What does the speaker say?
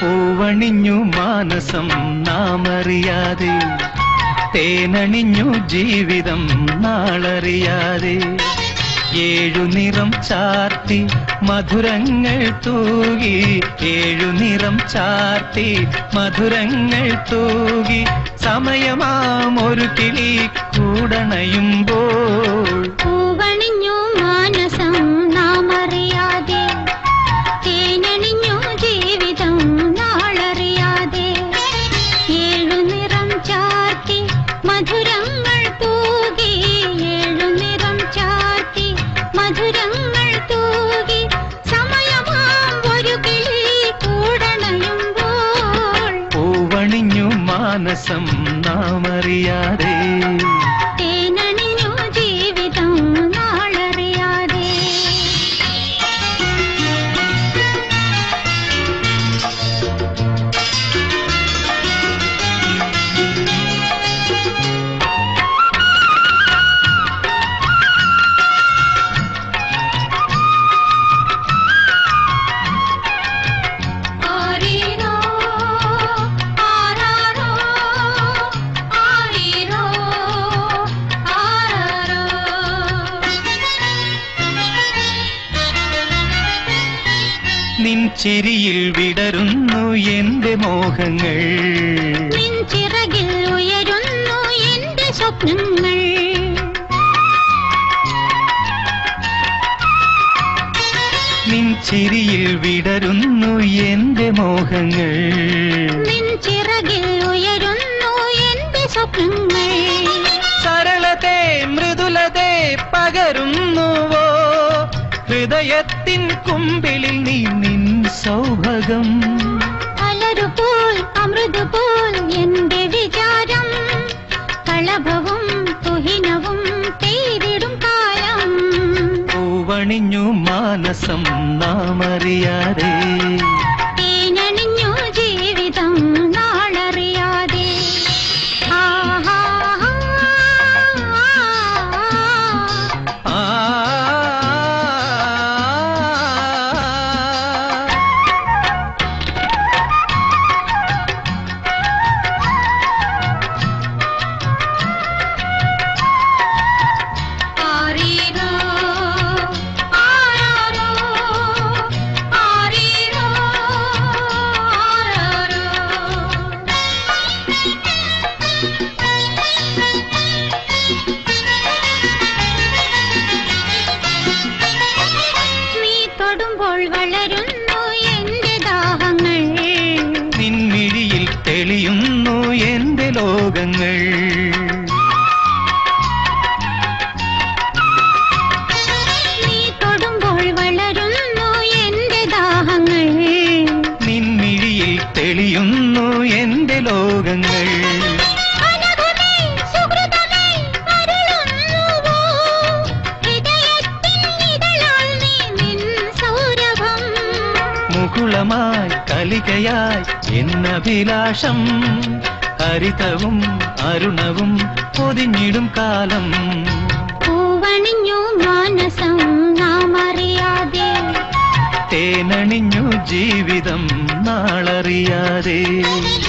പൂവണിഞ്ഞു മാനസം നാമറിയാതെ തേനണിഞ്ഞു ജീവിതം നാളറിയാതെ ഏഴു നിറം ചാർത്തി മധുരങ്ങൾ തൂകി ഏഴു നിറം ചാർത്തി മധുരങ്ങൾ തൂകി സമയമാം ഒരു കിളി കൂടണയുമ്പോൾ പൂവണിഞ്ഞു മാനസം നാമറിയാതെ തേനണിഞ്ഞു ജീവിതം നാളറിയാതെ ഏഴു നിറം ചാർത്തി മധുരങ്ങൾ തൂകി ഏഴു നിറം ചാർത്തി മധുരങ്ങൾ തൂകി സമയമാം ഒരു കിളി കൂടണയുമ്പോൾ പൂവണിഞ്ഞു മാനസം നാമറിയാതെ തേനണിഞ്ഞു ജീവിതം നാളറിയാതെ ആരീരോ ആരാരോ ആരീരോ ആരാരോ നിൻ ചിരിയിൽ വിടരുന്നു എന്റെ മോഹങ്ങൾ നിൻ ചിറകിൽ ഉയരുന്നു എന്റെ സ്വപ്നങ്ങൾ നിൻ ചിരിയിൽ വിടരുന്നു എന്റെ മോഹങ്ങൾ നിൻ ചിറകിൽ ഉയരുന്നു എന്റെ സ്വപ്നങ്ങൾ സരളത്തെ മൃദുലതെ പകരുന്നുവോ ഹൃദയത്തിൻ കുമ്പിളിൽ നീ നിൻ സൗഭകം അലറുപോൽ അമൃതുപോൽ എന്റെ വിചാരം കളഭവും തുഹിനവും പെയ്തിടും കാലം പൂവണിഞ്ഞു മാനസം നാമറിയാതെ തേനണിഞ്ഞു ജീവിതം നാളറിയാതെ ആഹാ ആ ആരീരോ ആരാരോ ആരീരോ ആരാരോ നീ തൊടുമ്പോൾ വളരുന്നു എന്റെ ദാഹങ്ങൾ നിൻമിഴിയിൽ തെളിയുന്നു എന്റെ ലോകങ്ങൾ നീ തൊടുമ്പോൾ വളരുന്നു എന്റെ ദാഹങ്ങൾ നിൻമിഴിയിൽ തെളിയുന്നു എന്റെ ലോകങ്ങൾ അനഘമേ, സുഹൃതമേ, അരുളുന്നുവോ? ഹൃദയത്തിൻ ഇതളാൽ നീ നിൻ സൗരഭം. മുകുളമായി കലികയായി എന്നഭിലാഷം ഹരിതവും അരുണവും പൊതിഞ്ഞിടും കാലം പൂവണിഞ്ഞു മാനസം നാം അറിയാതെ തേനണിഞ്ഞു ജീവിതം നാളറിയാതെ